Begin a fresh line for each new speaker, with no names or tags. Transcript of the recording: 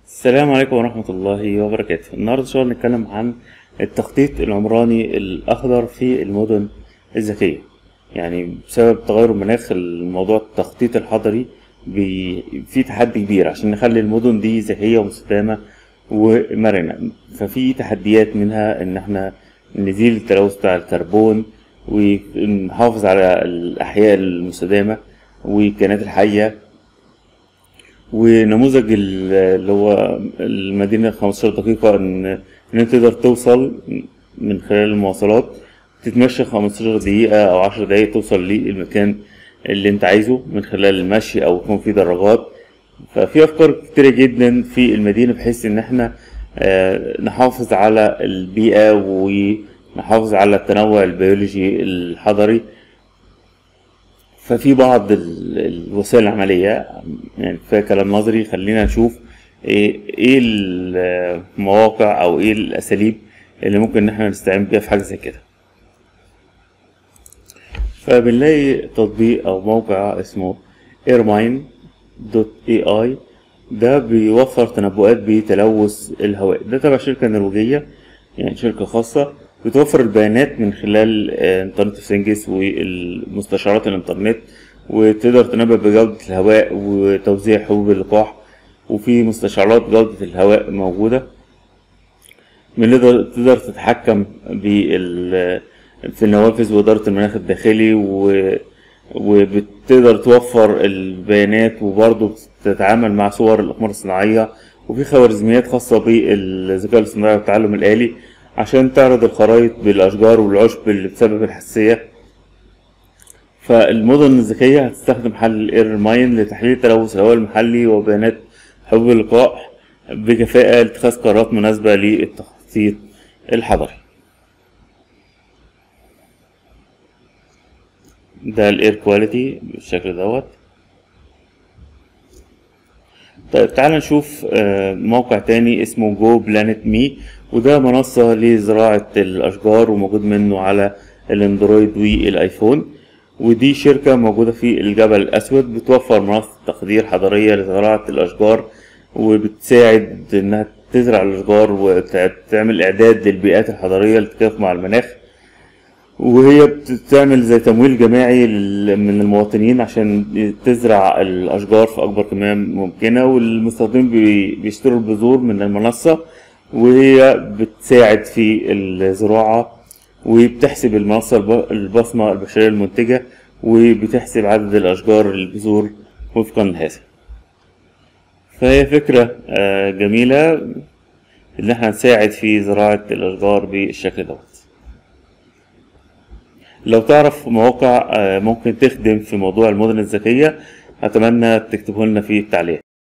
السلام عليكم ورحمة الله وبركاته النهاردة إن شاء الله نتكلم عن التخطيط العمراني الأخضر في المدن الذكية يعني بسبب تغير المناخ الموضوع التخطيط الحضري بي... في تحدي كبير عشان نخلي المدن دي ذكية ومستدامة ومرنة ففي تحديات منها إن احنا نزيل التلوث بتاع الكربون ونحافظ على الأحياء المستدامة والكائنات الحية ونموذج ال- اللي هو المدينة 15 دقيقة إن إن أنت تقدر توصل من خلال المواصلات تتمشى 15 دقيقة أو 10 دقايق توصل للمكان اللي أنت عايزه من خلال المشي أو يكون في دراجات ففي أفكار كتيرة جدا في المدينة بحيث إن إحنا آه، نحافظ على البيئة ونحافظ على التنوع البيولوجي الحضري ففي بعض ال- الوسائل العملية يعني كفاية كلام نظري خلينا نشوف ايه ايه المواقع او ايه الاساليب اللي ممكن ان احنا نستعين بيها في حاجة زي كده فبنلاقي تطبيق او موقع اسمه airmine.ai ده بيوفر تنبؤات بتلوث الهواء ده تبع شركة نرويجية يعني شركة خاصة بتوفر البيانات من خلال آه، انترنت اوف ثينجز والمستشعرات الانترنت وتقدر تنبأ بجودة الهواء وتوزيع حبوب اللقاح وفي مستشعرات جودة الهواء موجودة بنقدر تقدر تتحكم بال في النوافذ وإدارة المناخ الداخلي و... وبتقدر توفر البيانات وبرضه تتعامل مع صور الأقمار الصناعية وفي خوارزميات خاصة بالذكاء الاصطناعي والتعلم الآلي عشان تعرض الخرائط بالأشجار والعشب اللي بسبب الحساسية فالمدن الذكية هتستخدم حل الاير ماين لتحليل تلوث الهواء المحلي وبيانات حبوب اللقاح بكفاءة لاتخاذ قرارات مناسبة للتخطيط الحضري ده الاير كواليتي بالشكل دوت طيب تعال نشوف آه، موقع تاني اسمه جو بلانت مي وده منصة لزراعة الأشجار وموجود منه على الأندرويد والآيفون ودي شركة موجودة في الجبل الأسود بتوفر منصة تقدير حضرية لزراعة الأشجار وبتساعد إنها تزرع الأشجار وتعمل إعداد للبيئات الحضرية للتكيف مع المناخ وهي بتعمل زي تمويل جماعي لل- من المواطنين عشان تزرع الأشجار في أكبر كمية ممكنة والمستخدمين بي- بيشتروا البذور من المنصة وهي بتساعد في الزراعة وبتحسب المنصة الب- البصمة البشرية المنتجة وبتحسب عدد الأشجار البذور وفقا لهذا فهي فكرة آه، جميلة إن احنا نساعد في زراعة الأشجار بالشكل دوت لو تعرف مواقع آه، ممكن تخدم في موضوع المدن الذكية أتمنى تكتبه لنا في التعليقات